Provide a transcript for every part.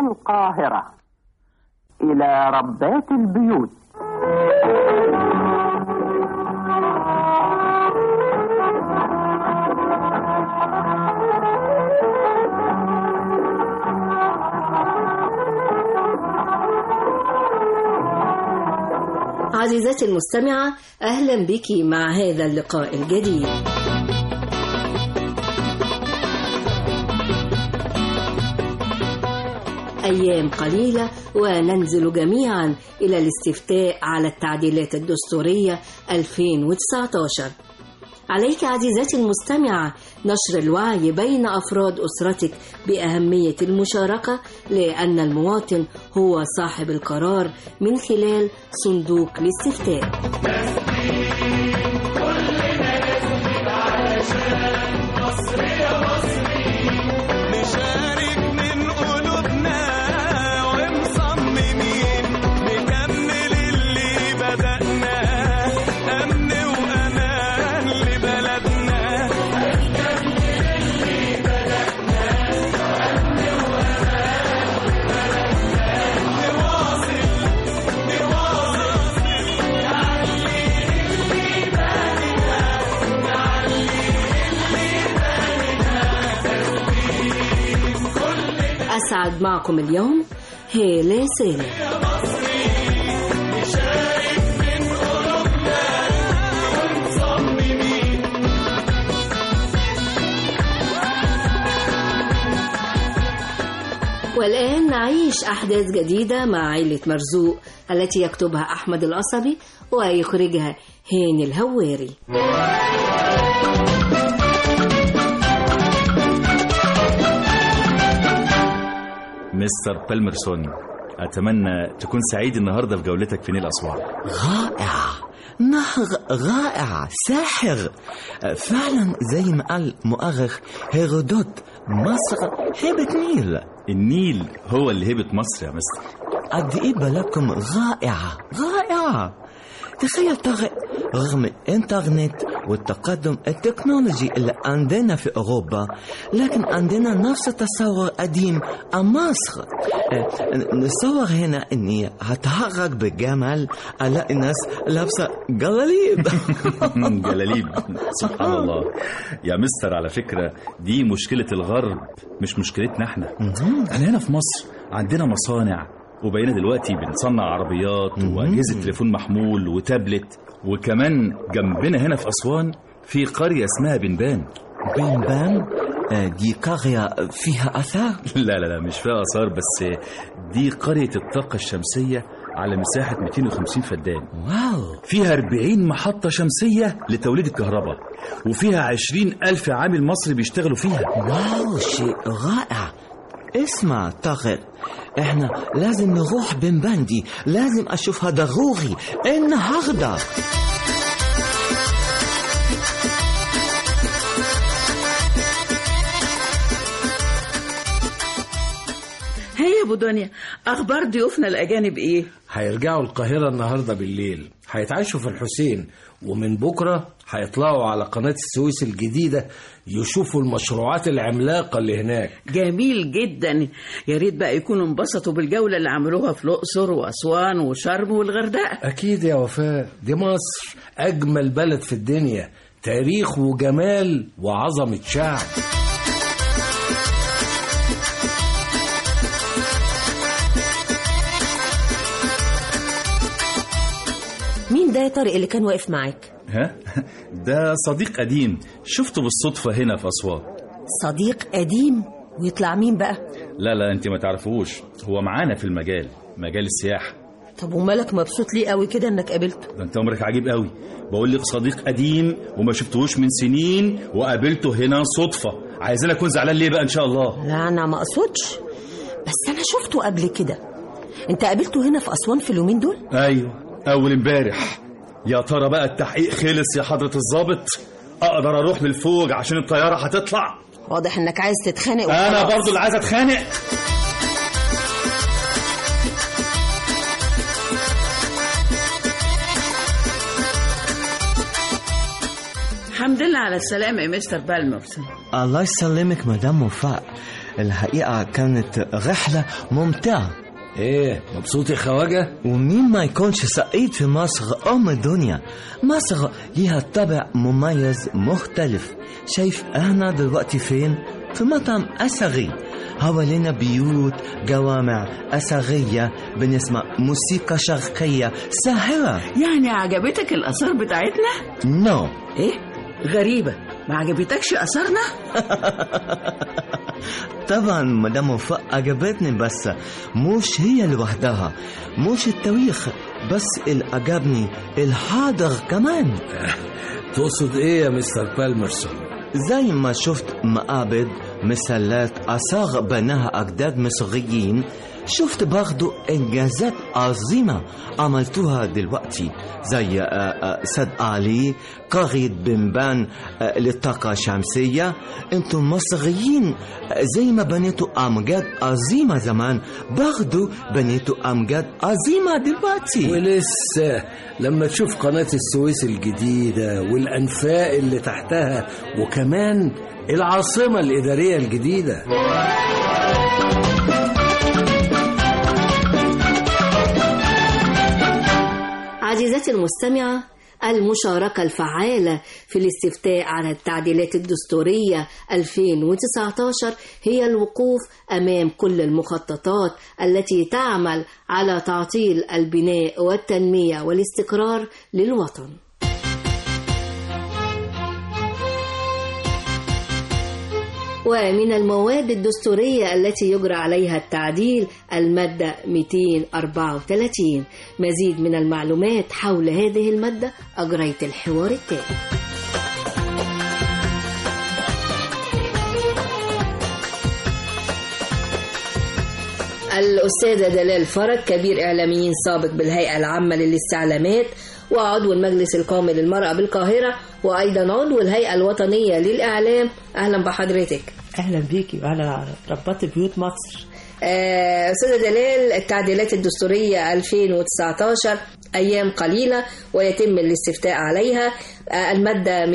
القاهرة إلى ربات البيوت عزيزتي المستمعة أهلا بك مع هذا اللقاء الجديد أيام قليلة وننزل جميعا إلى الاستفتاء على التعديلات الدستورية 2019 عليك عزيزتي المستمعة نشر الوعي بين أفراد أسرتك بأهمية المشاركة لأن المواطن هو صاحب القرار من خلال صندوق الاستفتاء نشارك من قلوبنا ومصممين نكمل اللي بدأنا أمن وأمان لبلدنا أسعد معكم اليوم هالة سالم والآن نعيش أحداث جديدة مع عائلة مرزوق التي يكتبها أحمد القصبي ويخرجها هاني الهواري مستر بالمرسون أتمنى تكون سعيد النهاردة في جولتك في نيل أسوان رائع نهر رائع ساحر فعلا زي ما قال مؤرخ هيرودوت مصر هبة نيل النيل هو اللي هبة مصر يا مستر قد ايه بلدكم رائعة رائعة تخيل طارق رغم الانترنت والتقدم التكنولوجي اللي عندنا في اوروبا لكن عندنا نفس التصور قديم عن مصر آه، نتصور هنا اني هتهرج بالجمل الاقي ناس لابسه جلاليب جلاليب سبحان الله يا مستر على فكرة دي مشكلة الغرب مش مشكلتنا احنا احنا هنا في مصر عندنا مصانع وبقينا دلوقتي بنصنع عربيات وأجهزة تليفون محمول وتابلت وكمان جنبنا هنا في أسوان في قرية اسمها بنبان بنبان آه، دي قرية فيها أثار لا لا لا مش فيها آثار بس دي قرية الطاقة الشمسية على مساحة 250 فدان واو فيها 40 محطة شمسية لتوليد الكهرباء وفيها 20 ألف عامل مصري بيشتغلوا فيها واو شيء رائع اسمع طارق احنا لازم نروح بنبندي لازم اشوفها ضروري النهارده هي يا ابو دنيا اخبار ضيوفنا الاجانب ايه هيرجعوا القاهرة النهاردة بالليل هيتعشوا في الحسين ومن بكرة هيطلعوا على قناة السويس الجديدة يشوفوا المشروعات العملاقة اللي هناك جميل جدا يا ريت بقى يكونوا انبسطوا بالجوله اللي عملوها في الاقصر واسوان وشرم والغردقه أكيد يا وفاء دي مصر أجمل بلد في الدنيا تاريخ وجمال وعظمة شعب مين ده يا طارق اللي كان واقف معاك ها ده صديق قديم شفته بالصدفة هنا في أسوان صديق قديم ويطلع مين بقى لا لا انت ما تعرفوش هو معانا في المجال مجال السياحة طب ومالك مبسوط ليه قوي كده انك قابلته ده انت عمرك عجيب قوي بقول لك صديق قديم وما شفتهوش من سنين وقابلته هنا صدفة عايزين اكون زعلان ليه بقى ان شاء الله لا انا ما اقصدش بس انا شفته قبل كده انت قابلته هنا في اسوان في اليومين دول ايوه اول امبارح يا ترى بقى التحقيق خلص يا حضرة الضابط اقدر اروح للفوج عشان الطيارة هتطلع واضح انك عايز تتخانق انا وخلاص. برضو اللي عايز اتخانق الحمد لله على السلامه يا مستر بالمرسون الله يسلمك مدام وفاء الحقيقة كانت رحلة ممتعة ايه مبسوط يا خواجه ومين ما يكونش سعيد في مصر أم الدنيا مصر ليها طابع مميز مختلف شايف احنا دلوقتي فين؟ في مطعم أثري حوالينا بيوت جوامع أثرية بنسمع موسيقى شرقية ساحرة يعني عجبتك الآثار بتاعتنا؟ نو إيه؟ غريبة ما عجبتكش آثارنا؟ طبعا مدام وفاء عجبتني بس مش هي لوحدها مش التاريخ بس اللي عجبني الحاضر كمان تقصد ايه يا مستر بالمرسون زي ما شفت معابد مسلات آثار بناها أجداد مصريين شفت برضو إنجازات عظيمة عملتوها دلوقتي زي آه، آه، سد علي قرية بنبان آه، للطاقة الشمسية انتم مصريين آه، زي ما بنيتوا أمجاد عظيمة زمان برضو بنيتوا أمجاد عظيمة دلوقتي ولسه لما تشوف قناة السويس الجديدة والأنفاق اللي تحتها وكمان العاصمة الإدارية الجديدة عزيزتي المستمعة المشاركة الفعالة في الاستفتاء على التعديلات الدستورية 2019 هي الوقوف أمام كل المخططات التي تعمل على تعطيل البناء والتنمية والاستقرار للوطن ومن المواد الدستورية التي يجرى عليها التعديل المادة 234 مزيد من المعلومات حول هذه المادة أجريت الحوار التالي الأستاذة دلال فرج كبير إعلاميين سابق بالهيئة العامة للاستعلامات وعضو المجلس القومي للمرأة بالقاهرة وأيضا عضو الهيئة الوطنية للإعلام أهلا بحضرتك اهلا بيكي وعلى ربات بيوت مصر آه، أستاذة دلال التعديلات الدستورية 2019 أيام قليلة ويتم الاستفتاء عليها آه، المادة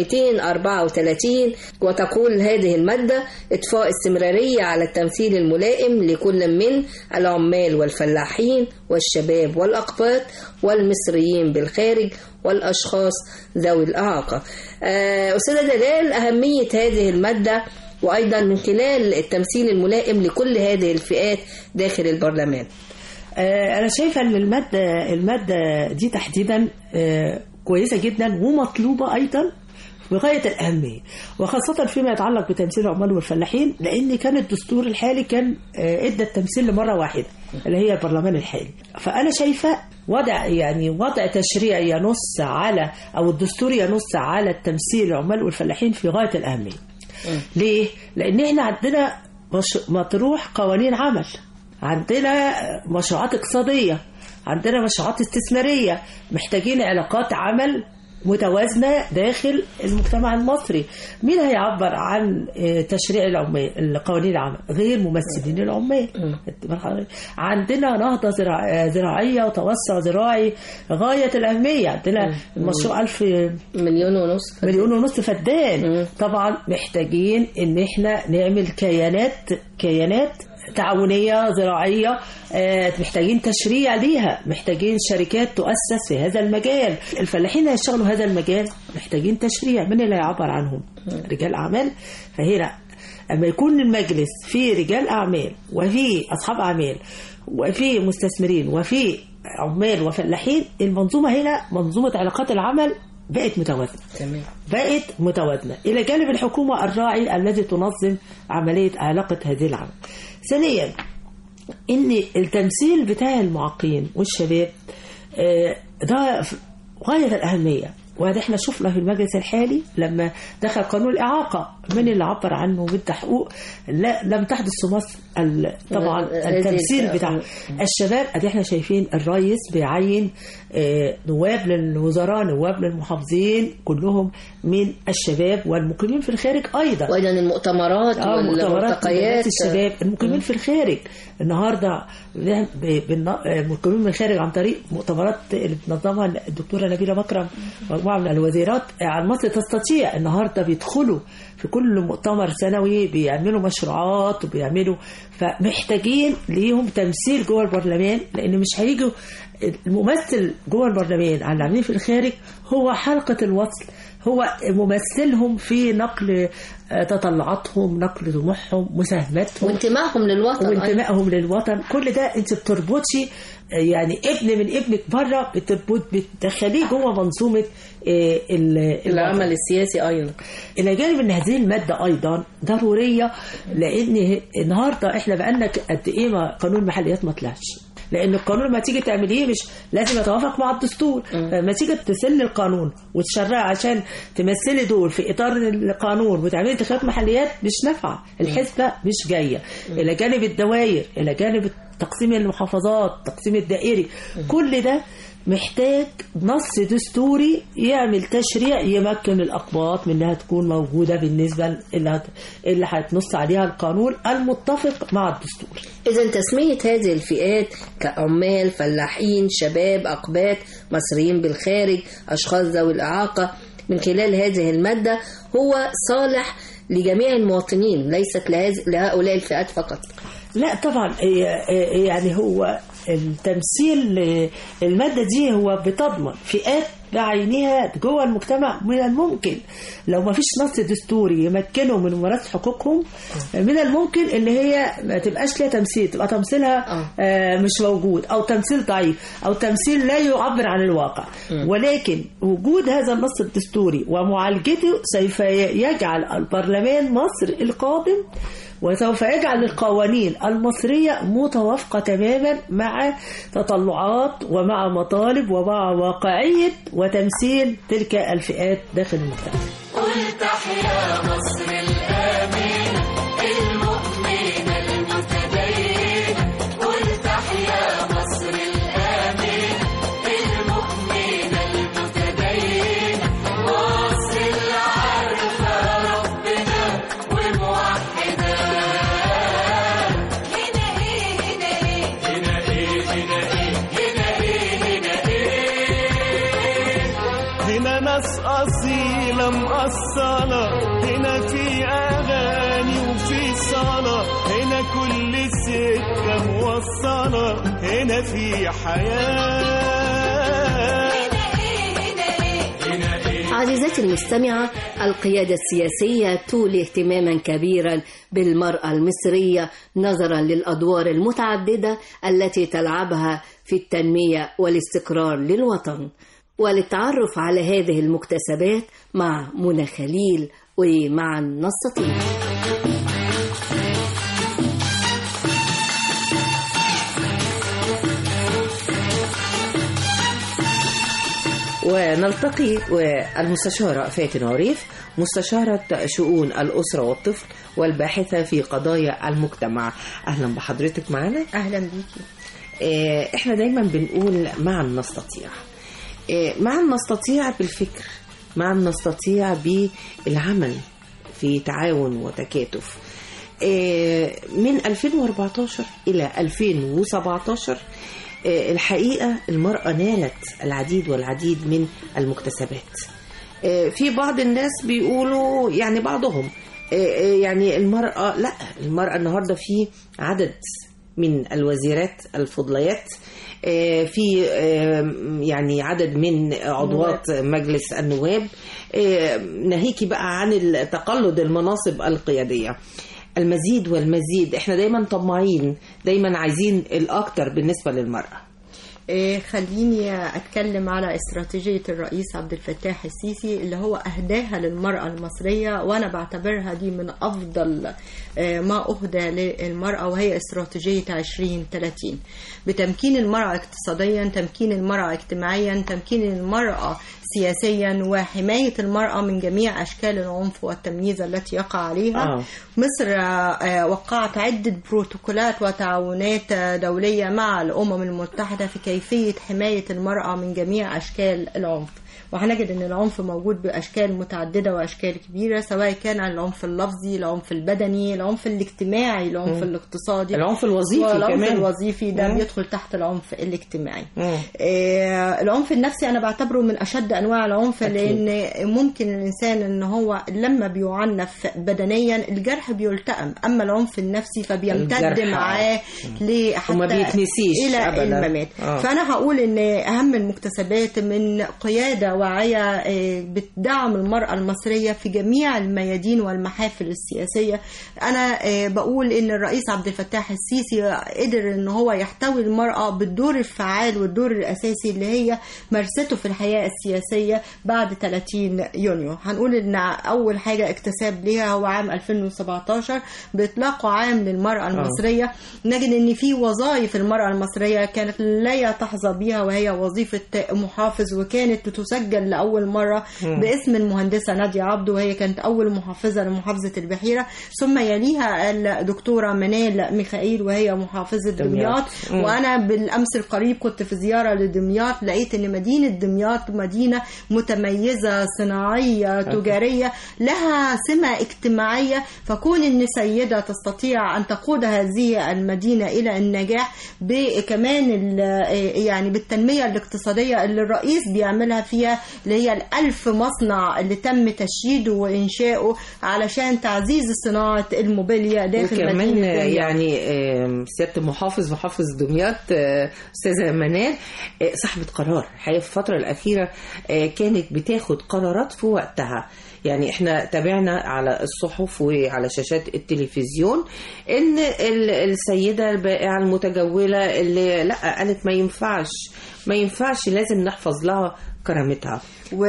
234 وتقول هذه المادة إضفاء استمرارية على التمثيل الملائم لكل من العمال والفلاحين والشباب والأقباط والمصريين بالخارج والأشخاص ذوي الإعاقة آه، أستاذة دلال أهمية هذه المادة وأيضا من خلال التمثيل الملائم لكل هذه الفئات داخل البرلمان آه، انا شايفه ان الماده الماده دي تحديدا آه، كويسه جدا ومطلوبه ايضا بغايه الاهميه وخاصه فيما يتعلق بتمثيل العمال والفلاحين لان كان الدستور الحالي كان آه، ادى التمثيل لمره واحده اللي هي البرلمان الحالي فانا شايفه وضع يعني وضع تشريع ينص على او الدستور ينص على التمثيل العمال والفلاحين في غايه الاهميه ليه؟ لان احنا عندنا مش... مطروح قوانين عمل عندنا مشروعات اقتصاديه عندنا مشروعات استثماريه محتاجين علاقات عمل متوازنة داخل المجتمع المصري مين هيعبر عن آه، تشريع العمال القوانين العمل غير ممثلين العمال عندنا نهضة زراع- آه، زراعية وتوسع زراعي غاية الأهمية عندنا المشروع ألف مليون ونص مليون ونص فدان طبعا محتاجين ان احنا نعمل كيانات كيانات تعاونية زراعية آه، محتاجين تشريع ليها محتاجين شركات تؤسس في هذا المجال الفلاحين اللي هيشتغلوا هذا المجال محتاجين تشريع من اللي هيعبر عنهم رجال أعمال فهنا أما يكون المجلس فيه رجال أعمال وفيه أصحاب أعمال وفيه مستثمرين وفيه عمال وفلاحين المنظومة هنا منظومة علاقات العمل بقت متوازنة تمام بقت متوازنة إلى جانب الحكومة الراعي الذي تنظم عملية علاقة هذه العمل ثانيا إن التمثيل بتاع المعاقين والشباب آه، ده في غاية الأهمية وهذا احنا شفنا في المجلس الحالي لما دخل قانون الإعاقة من اللي عبر عنه وادى حقوق لا لم تحدث في مصر ال- طبعا هذه التمثيل الفئة. بتاع الشباب ادي احنا شايفين الرئيس بيعين آه، نواب للوزراء نواب للمحافظين كلهم من الشباب والمقيمين في الخارج ايضا وايضا المؤتمرات اه مؤتمرات والملتقيات مجالات الشباب المقيمين في الخارج النهارده ب- ب- بالن- المقيمين من الخارج عن طريق مؤتمرات اللي بتنظمها الدكتوره نبيله مكرم مجموعه من الوزيرات عن مصر تستطيع النهارده بيدخلوا في كل كل مؤتمر سنوي بيعملوا مشروعات وبيعملوا فمحتاجين ليهم تمثيل جوه البرلمان لان مش هيجوا الممثل جوه البرلمان على اللي عاملين في الخارج هو حلقه الوصل هو ممثلهم في نقل آه، تطلعاتهم نقل طموحهم مساهماتهم وانتمائهم للوطن أيضاً. وانتمائهم للوطن كل ده انت بتربطي آه، يعني ابن من ابنك بره بتربط بتدخليه جوه منظومه آه، ال- الوطن. العمل السياسي ايضا الى جانب ان هذه الماده ايضا ضروريه لان النهارده احنا بقالنا قد ايه ما قانون المحليات ما طلعش لان القانون لما تيجي تعمليه مش لازم يتوافق مع الدستور لما تيجي تسل القانون وتشرعي عشان تمثلي دول في اطار القانون وتعملي انتخابات محليات مش نافعه الحسبه مش جايه الى جانب الدوائر الى جانب تقسيم المحافظات تقسيم الدائري كل ده محتاج نص دستوري يعمل تشريع يمكن الأقباط من انها تكون موجودة بالنسبة اللي هت... اللي هتنص عليها القانون المتفق مع الدستور إذا تسمية هذه الفئات كعمال فلاحين شباب أقباط مصريين بالخارج أشخاص ذوي الإعاقة من خلال هذه المادة هو صالح لجميع المواطنين ليست لهذ- لهؤلاء الفئات فقط لا طبعا هي- يعني هو التمثيل المادة دي هو بتضمن فئات بعينها جوه المجتمع من الممكن لو ما فيش نص دستوري يمكنهم من ممارسة حقوقهم من الممكن ان هي ما تبقاش ليها تمثيل تبقى تمثيلها آه، مش موجود او تمثيل ضعيف او تمثيل لا يعبر عن الواقع ولكن وجود هذا النص الدستوري ومعالجته سوف يجعل البرلمان مصر القادم وسوف يجعل القوانين المصرية متوافقة تماما مع تطلعات ومع مطالب ومع واقعية وتمثيل تلك الفئات داخل المجتمع قل تحيا مصر الآمنة المؤمنة المتدينة قل تحيا مصر الآمنة المؤمنة المتدينة مصر اللي عارفة ربنا وموحدة هنا ايه هنا ايه هنا ايه هنا ايه هنا ايه هنا ايه هنا ناس أصيلة مقصلة هنا في أغاني وفي صلاة هنا كل سكة موصلة هنا في حياة عزيزتي المستمعة القيادة السياسية تولي اهتماما كبيرا بالمرأة المصرية نظرا للأدوار المتعددة التي تلعبها في التنمية والاستقرار للوطن وللتعرف على هذه المكتسبات مع منى خليل ومع النسطين ونلتقي والمستشارة فاتن عريف مستشارة شؤون الأسرة والطفل والباحثة في قضايا المجتمع أهلا بحضرتك معنا اهلا بيكي آه، احنا دايما بنقول معا نستطيع آه، معا نستطيع بالفكر معا نستطيع بالعمل في تعاون وتكاتف آه، من 2014 إلى 2017 آه، الحقيقة المرأة نالت العديد والعديد من المكتسبات آه، في بعض الناس بيقولوا يعني بعضهم آه، آه، يعني المرأة لا المرأة النهاردة في عدد من الوزيرات الفضليات آه، في آه، يعني عدد من عضوات مجلس النواب آه، ناهيكي بقى عن تقلد المناصب القيادية المزيد والمزيد احنا دايما طماعين دايما عايزين الاكتر بالنسبة للمرأة إيه خليني اتكلم على استراتيجيه الرئيس عبد الفتاح السيسي اللي هو اهداها للمراه المصريه وانا بعتبرها دي من افضل آه، ما اهدى للمراه وهي استراتيجيه 2030 بتمكين المراه اقتصاديا تمكين المراه اجتماعيا تمكين المراه سياسيا وحمايه المراه من جميع اشكال العنف والتمييز التي يقع عليها آه. مصر آه، وقعت عدة بروتوكولات وتعاونات آه، دولية مع الأمم المتحدة في كيفية كيفية حماية المرأة من جميع أشكال العنف وهنجد ان العنف موجود باشكال متعدده واشكال كبيره سواء كان العنف اللفظي العنف البدني العنف الاجتماعي العنف مم. الاقتصادي العنف الوظيفي والعنف كمان. الوظيفي ده مم. بيدخل تحت العنف الاجتماعي مم. آه، العنف النفسي انا بعتبره من اشد انواع العنف أكيد. لان ممكن الانسان ان هو لما بيعنف بدنيا الجرح بيلتئم اما العنف النفسي فبيمتد الجرح، معاه لحتى وما بيتنسيش الى أبداً. الممات آه. فانا هقول ان اهم المكتسبات من قياده واعيه آه، بتدعم المراه المصريه في جميع الميادين والمحافل السياسيه انا آه، بقول ان الرئيس عبد الفتاح السيسي قدر ان هو يحتوي المراه بالدور الفعال والدور الاساسي اللي هي مارسته في الحياه السياسيه بعد 30 يونيو هنقول ان اول حاجه اكتساب ليها هو عام 2017 باطلاقه عام للمراه المصريه نجد ان في وظائف المراه المصريه كانت لا تحظى بها وهي وظيفه محافظ وكانت بتسجل لاول مره مم. باسم المهندسه ناديه عبده وهي كانت اول محافظه لمحافظه البحيره ثم يليها الدكتوره منال ميخائيل وهي محافظه دمياط. دمياط مم. وانا بالامس القريب كنت في زياره لدمياط لقيت ان مدينه دمياط مدينه متميزه صناعيه تجاريه لها سمه اجتماعيه فكون ان سيده تستطيع ان تقود هذه المدينه الى النجاح بكمان ال- يعني بالتنميه الاقتصاديه اللي الرئيس بيعملها فيها اللي هي الألف مصنع اللي تم تشييده وإنشاؤه علشان تعزيز صناعة الموبيليا داخل وكمان مدينة دمياط. يعني آم، سياده المحافظ محافظ دمياط آه، استاذه منال آه، صاحبه قرار الحقيقه في الفتره الاخيره آه، كانت بتاخد قرارات في وقتها يعني احنا تابعنا على الصحف وعلى شاشات التلفزيون ان ال- السيده البائعه المتجوله اللي لا قالت ما ينفعش ما ينفعش لازم نحفظ لها كرامتها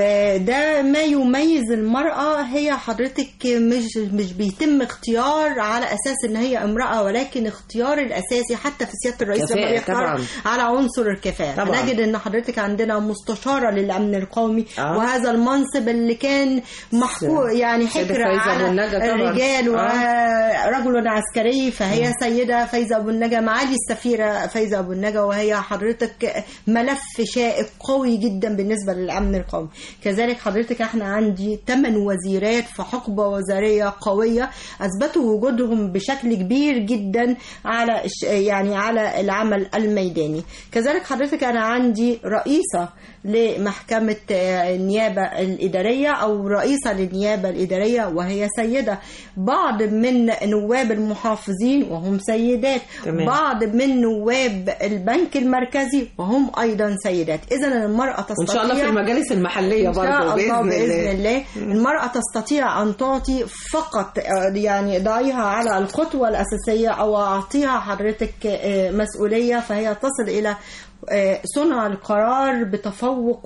وده ما يميز المرأة هي حضرتك مش مش بيتم اختيار على أساس إن هي امرأة ولكن اختيار الأساسي حتى في سيادة الرئيس لما كفاءة بيختار طبعاً. على عنصر الكفاءة طبعاً. نجد إن حضرتك عندنا مستشارة للأمن القومي آه. وهذا المنصب اللي كان محكو يعني سيدة حكر فايزة على أبو النجا طبعاً. الرجال آه. ورجل عسكري فهي سيدة فايزة أبو النجا معالي السفيرة فايزة أبو النجا وهي حضرتك ملف شائك قوي جدا بالنسبة للأمن القومي كذلك حضرتك احنا عندي ثمان وزيرات في حقبة وزارية قوية أثبتوا وجودهم بشكل كبير جدا على الش- يعني على العمل الميداني كذلك حضرتك أنا عندي رئيسة لمحكمة آه، النيابة الإدارية أو رئيسة للنيابة الإدارية وهي سيدة بعض من نواب المحافظين وهم سيدات تمام. بعض من نواب البنك المركزي وهم أيضا سيدات إذا المرأة تستطيع وان شاء الله في المجالس المحليه إن شاء برضه الله باذن بإذن الله الله المرأة تستطيع أن تعطي فقط آه، يعني ضعيها على الخطوة الأساسية أو أعطيها حضرتك آه، مسؤولية فهي تصل إلى آه، صنع القرار بتفوق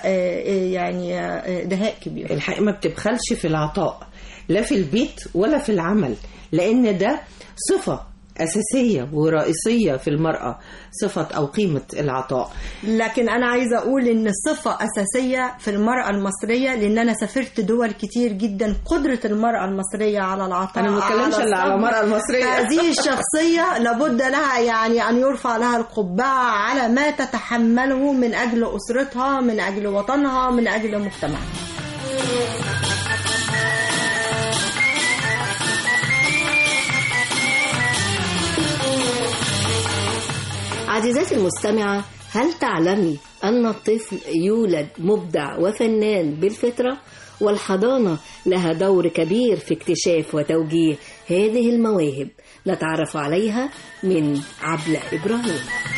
ويعني دهاء كبير الحقيقة ما بتبخلش في العطاء لا في البيت ولا في العمل لأن ده صفة أساسية ورئيسية في المرأة صفة أو قيمة العطاء لكن انا عايزه اقول ان صفه اساسيه في المراه المصريه لان انا سافرت دول كتير جدا قدره المراه المصريه على العطاء أنا ما بتكلمش على إلا على الصبر. المرأة المصرية. هذه الشخصيه لابد لها يعني ان يرفع لها القبعه على ما تتحمله من اجل اسرتها من اجل وطنها من اجل مجتمعها عزيزاتي المستمعة هل تعلمي أن الطفل يولد مبدع وفنان بالفطرة والحضانة لها دور كبير في اكتشاف وتوجيه هذه المواهب نتعرف عليها من عبلة إبراهيم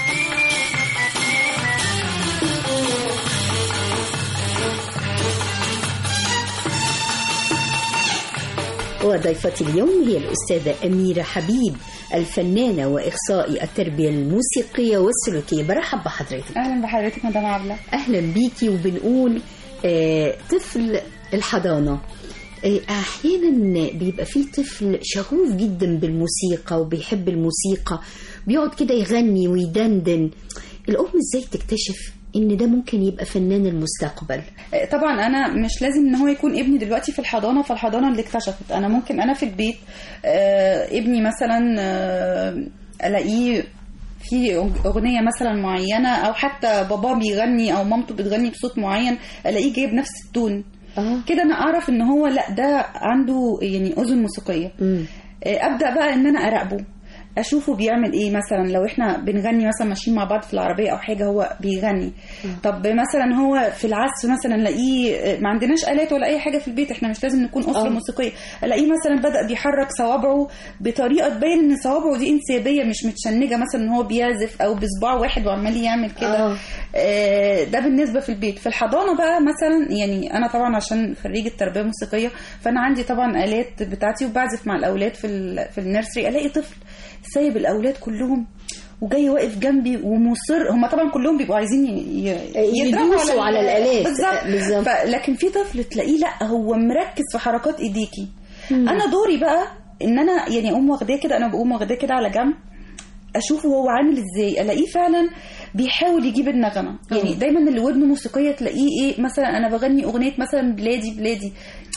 وضيفتي اليوم هي الأستاذة أميرة حبيب الفنانة وإخصائي التربية الموسيقية والسلوكية برحب بحضرتك اهلا بحضرتك مدام عبله أهلا بيكي وبنقول آه، طفل الحضانة آه، أحيانا بيبقى فيه طفل شغوف جدا بالموسيقى وبيحب الموسيقى بيقعد كده يغني ويدندن الأم إزاي تكتشف إن ده ممكن يبقى فنان المستقبل آه، طبعا انا مش لازم ان هو يكون ابني دلوقتي في الحضانه فالحضانه اللي اكتشفت انا ممكن انا في البيت آه، ابني مثلا آه، الاقيه في اغنيه مثلا معينه او حتى بابا بيغني او مامته بتغني بصوت معين الاقيه جايب نفس التون كده انا اعرف ان هو لا ده عنده يعني اذن موسيقيه آه، ابدا بقى ان انا اراقبه اشوفه بيعمل ايه مثلا لو احنا بنغني مثلا ماشيين مع بعض في العربيه او حاجه هو بيغني طب مثلا هو في العزف مثلا الاقيه آه، ما عندناش الات ولا اي حاجه في البيت احنا مش لازم نكون اسره آه. موسيقيه الاقيه مثلا بدا بيحرك صوابعه بطريقه تبين ان صوابعه دي انسيابيه مش متشنجه مثلا ان هو بيعزف او بصباع واحد وعمال يعمل كده آه. آه، ده بالنسبه في البيت في الحضانه بقى مثلا يعني انا طبعا عشان خريجه تربيه موسيقيه فانا عندي طبعا الات بتاعتي وبعزف مع الاولاد في ال- في النيرسري الاقي طفل سايب الاولاد كلهم وجاي واقف جنبي ومصر هم طبعا كلهم بيبقوا عايزين ي- ي- يضربوا يدوسوا على الآلات. بالظبط بالظبط. ف- لكن في طفل تلاقيه لا هو مركز في حركات ايديكي انا دوري بقى ان انا يعني اقوم واخداه كده انا بقوم واخداه كده على جنب اشوفه هو عامل ازاي الاقيه فعلا بيحاول يجيب النغمه يعني دايما اللي ودنه موسيقيه تلاقيه ايه مثلا انا بغني اغنيه مثلا بلادي بلادي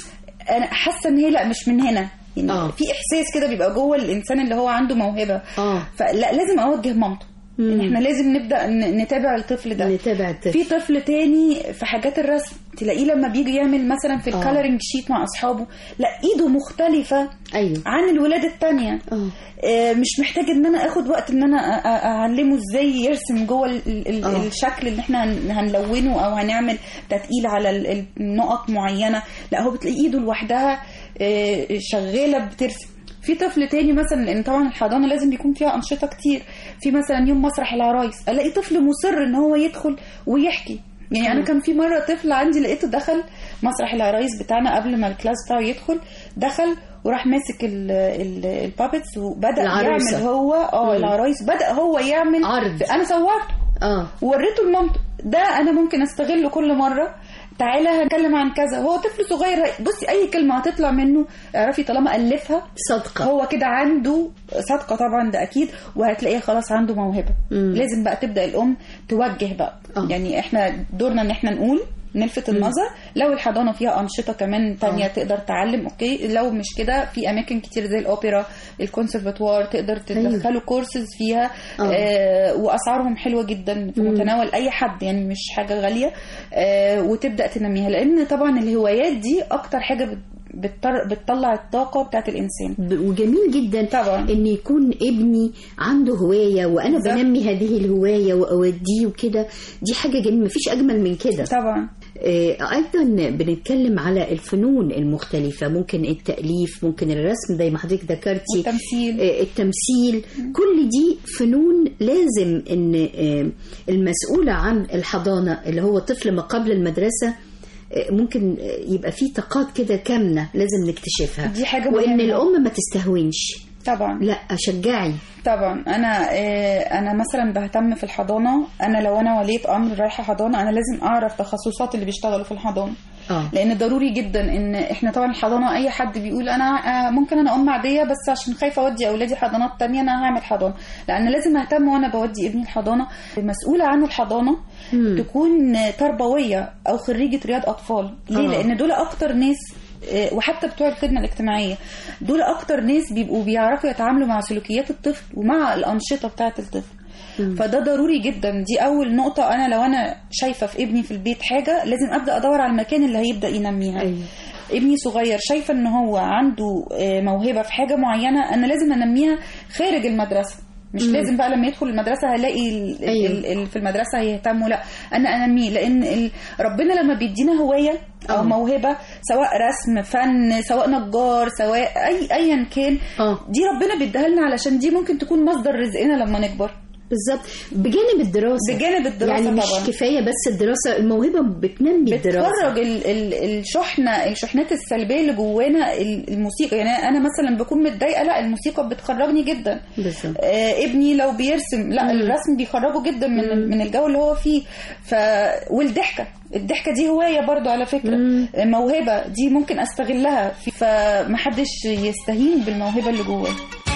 انا حاسه ان هي لا مش من هنا يعني آه. في احساس كده بيبقى جوه الانسان اللي هو عنده موهبه اه فلا لازم اوجه مامته مم. يعني احنا لازم نبدا ن- نتابع الطفل ده نتابع الطفل في طفل تاني في حاجات الرسم تلاقيه لما بيجي يعمل مثلا في آه. الكالرنج شيت مع اصحابه لا ايده مختلفه ايوه عن الولاد التانية اه آه، مش محتاج ان انا اخد وقت ان انا أ- أ- اعلمه ازاي يرسم جوه ال- ال- آه. الشكل اللي احنا هن- هنلونه او هنعمل تتقيل على ال- النقط معينه لا هو بتلاقي ايده لوحدها آه، شغاله بترسم في طفل تاني مثلا لان طبعا الحضانه لازم بيكون فيها انشطه كتير في مثلا يوم مسرح العرايس الاقي طفل مصر ان هو يدخل ويحكي يعني انا كان في مره طفل عندي لقيته دخل مسرح العرايس بتاعنا قبل ما الكلاس بتاعه يدخل دخل وراح ماسك ال- ال- البابتس وبدا العروسة. يعمل هو اه مم. العرايس بدا هو يعمل عرض. انا صورته اه ووريته لمامته ده انا ممكن استغله كل مره تعالى هنتكلم عن كذا هو طفل صغير هي- بصي اي كلمه هتطلع منه اعرفي طالما الفها صدقه هو كده عنده صدقه طبعا ده اكيد وهتلاقيه خلاص عنده موهبه مم. لازم بقى تبدا الام توجه بقى آه. يعني احنا دورنا ان احنا نقول نلفت النظر لو الحضانه فيها انشطه كمان تانية آه. تقدر تعلم اوكي لو مش كده في اماكن كتير زي الاوبرا الكونسرفاتوار تقدر تدخلوا كورسز فيها آه. آه واسعارهم حلوه جدا في متناول اي حد يعني مش حاجه غاليه آه وتبدا تنميها لان طبعا الهوايات دي اكتر حاجه بت- بتطر- بتطلع الطاقه بتاعت الانسان ب- وجميل جدا طبعا ان يكون ابني عنده هوايه وانا بالظبط. بنمي هذه الهوايه واوديه وكده دي حاجه جميله مفيش اجمل من كده طبعا آه، ايضا بنتكلم على الفنون المختلفه ممكن التاليف ممكن الرسم زي ما حضرتك ذكرتي والتمثيل. آه، التمثيل كل دي فنون لازم ان آه، المسؤوله عن الحضانه اللي هو طفل ما قبل المدرسه آه، ممكن آه، يبقى فيه طاقات كده كامنه لازم نكتشفها دي حاجة وان مهمة. الام ما تستهونش طبعا لا شجعي طبعا انا آه، انا مثلا بهتم في الحضانه انا لو انا وليت امر رايحه حضانه انا لازم اعرف تخصصات اللي بيشتغلوا في الحضانه اه لان ضروري جدا ان احنا طبعا الحضانه اي حد بيقول انا آه، ممكن انا ام عاديه بس عشان خايفه اودي اولادي حضانات تانية انا هعمل حضانه لان لازم اهتم وانا بودي ابني الحضانه المسؤوله عن الحضانه مم. تكون تربويه او خريجه رياض اطفال ليه آه. لان دول اكتر ناس آه، وحتى بتوع الخدمه الاجتماعيه دول اكتر ناس بيبقوا بيعرفوا يتعاملوا مع سلوكيات الطفل ومع الانشطه بتاعه الطفل فده ضروري جدا دي اول نقطه انا لو انا شايفه في ابني في البيت حاجه لازم ابدا ادور على المكان اللي هيبدا ينميها أيوة. ابني صغير شايفه ان هو عنده آه، موهبه في حاجه معينه انا لازم انميها خارج المدرسه مش مم. لازم بقى لما يدخل المدرسه هلاقي ال- أيوة. ال- ال- في المدرسه هيهتموا لا انا انميه لان ال- ربنا لما بيدينا هوايه او آه. موهبه سواء رسم فن سواء نجار سواء اي ايا كان اه دي ربنا بيديها لنا علشان دي ممكن تكون مصدر رزقنا لما نكبر بالظبط بجانب الدراسه بجانب الدراسة يعني مش طبعا. كفايه بس الدراسه الموهبه بتنمي الدراسه بتخرج ال ال الشحنه الشحنات السلبيه اللي جوانا ال- الموسيقى يعني انا مثلا بكون متضايقه لا الموسيقى بتخرجني جدا بالظبط آه ابني لو بيرسم لا مم. الرسم بيخرجه جدا من من الجو اللي هو فيه ف والضحكه الضحكه دي هوايه برضو على فكره مم. آه، موهبه دي ممكن استغلها في- فمحدش يستهين بالموهبه اللي جواه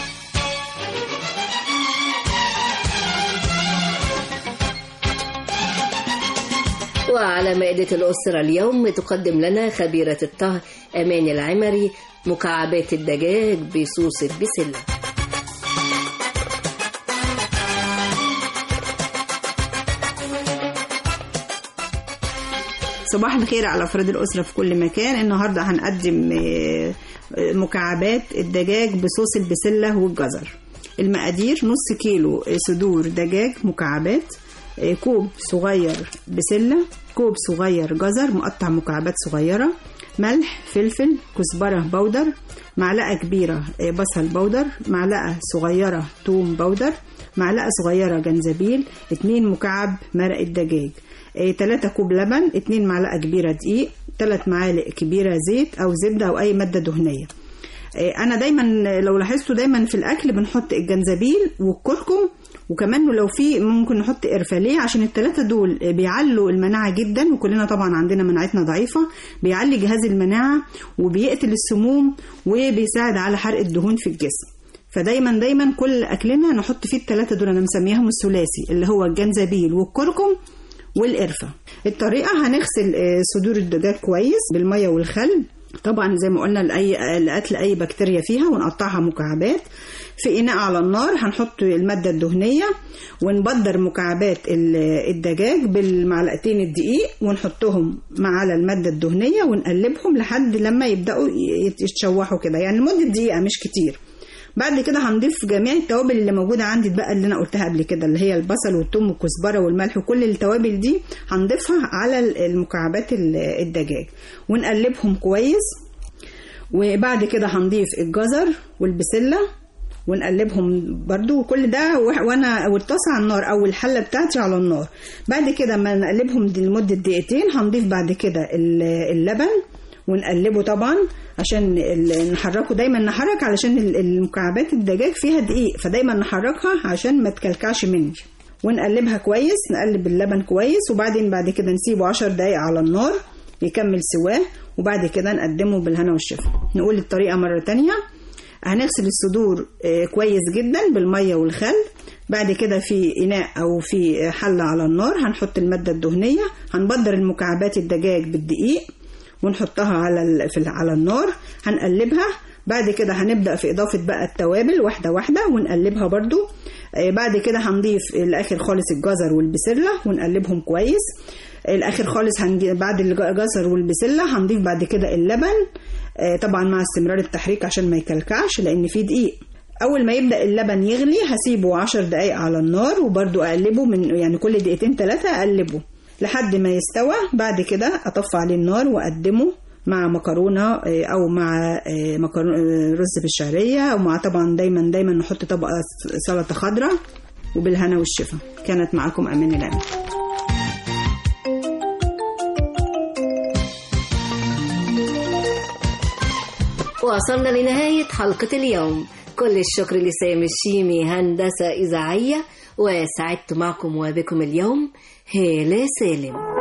وعلى مائدة الأسرة اليوم تقدم لنا خبيرة الطهي أمان العمري مكعبات الدجاج بصوص البسلة صباح الخير على افراد الاسره في كل مكان النهارده هنقدم آه، آه، مكعبات الدجاج بصوص البسله والجزر المقادير نص كيلو آه، صدور دجاج مكعبات آه، كوب صغير بسله كوب صغير جزر مقطع مكعبات صغيره ملح فلفل كزبره بودر معلقه كبيره آه، بصل بودر معلقه صغيره توم بودر معلقه صغيره جنزبيل اتنين مكعب مرق الدجاج 3 كوب لبن 2 معلقه كبيره دقيق 3 معالق كبيره زيت او زبده او اي ماده دهنيه آه، انا دايما لو لاحظتوا دايما في الاكل بنحط الجنزبيل والكركم وكمان لو في ممكن نحط قرفه ليه عشان الثلاثه دول بيعلوا المناعه جدا وكلنا طبعا عندنا مناعتنا ضعيفه بيعلي جهاز المناعه وبيقتل السموم وبيساعد على حرق الدهون في الجسم فدايما دايما كل اكلنا نحط فيه الثلاثه دول انا مسميهم الثلاثي اللي هو الجنزبيل والكركم والقرفه الطريقه هنغسل آه، صدور الدجاج كويس بالميه والخل طبعا زي ما قلنا لاي لقتل اي بكتيريا فيها ونقطعها مكعبات في اناء على النار هنحط الماده الدهنيه ونبدر مكعبات ال- الدجاج بالمعلقتين الدقيق ونحطهم مع على الماده الدهنيه ونقلبهم لحد لما يبداوا ي- يتشوحوا كده يعني لمده دقيقه مش كتير بعد كده هنضيف جميع التوابل اللي موجوده عندي بقى اللي انا قلتها قبل كده اللي هي البصل والثوم والكزبره والملح وكل التوابل دي هنضيفها على المكعبات ال- الدجاج ونقلبهم كويس وبعد كده هنضيف الجزر والبسله ونقلبهم برضو وكل ده وح- وانا والطاسه على النار او الحله بتاعتي على النار بعد كده ما نقلبهم دي لمده دقيقتين هنضيف بعد كده ال- اللبن ونقلبه طبعا عشان ال- نحركه دايما نحرك علشان ال- المكعبات الدجاج فيها دقيق فدايما نحركها عشان ما تكلكعش مني ونقلبها كويس نقلب اللبن كويس وبعدين بعد كده نسيبه عشر دقايق على النار يكمل سواه وبعد كده نقدمه بالهنا والشفا نقول الطريقة مرة تانية هنغسل الصدور آه، كويس جدا بالمية والخل بعد كده في إناء أو في حلة على النار هنحط المادة الدهنية هنبدر المكعبات الدجاج بالدقيق ونحطها على ال- في ال- على النار هنقلبها بعد كده هنبدأ في إضافة بقى التوابل واحدة واحدة ونقلبها برضو آه، بعد كده هنضيف الآخر خالص الجزر والبسلة ونقلبهم كويس الآخر خالص هنجي بعد الجزر والبسلة هنضيف بعد كده اللبن آه، طبعا مع استمرار التحريك عشان ما يكلكعش لأن فيه دقيق اول ما يبدا اللبن يغلي هسيبه عشر دقايق على النار وبرده اقلبه من يعني كل دقيقتين ثلاثه اقلبه لحد ما يستوى بعد كده اطفي عليه النار واقدمه مع مكرونه آه، او مع آه، مكرونه آه، رز بالشعريه او مع طبعا دايما دايما نحط طبقه سلطه خضراء وبالهنا والشفا كانت معاكم امان الامين وصلنا لنهاية حلقة اليوم كل الشكر لسامي الشيمي هندسة إذاعية وسعدت معكم وبكم اليوم هالة سالم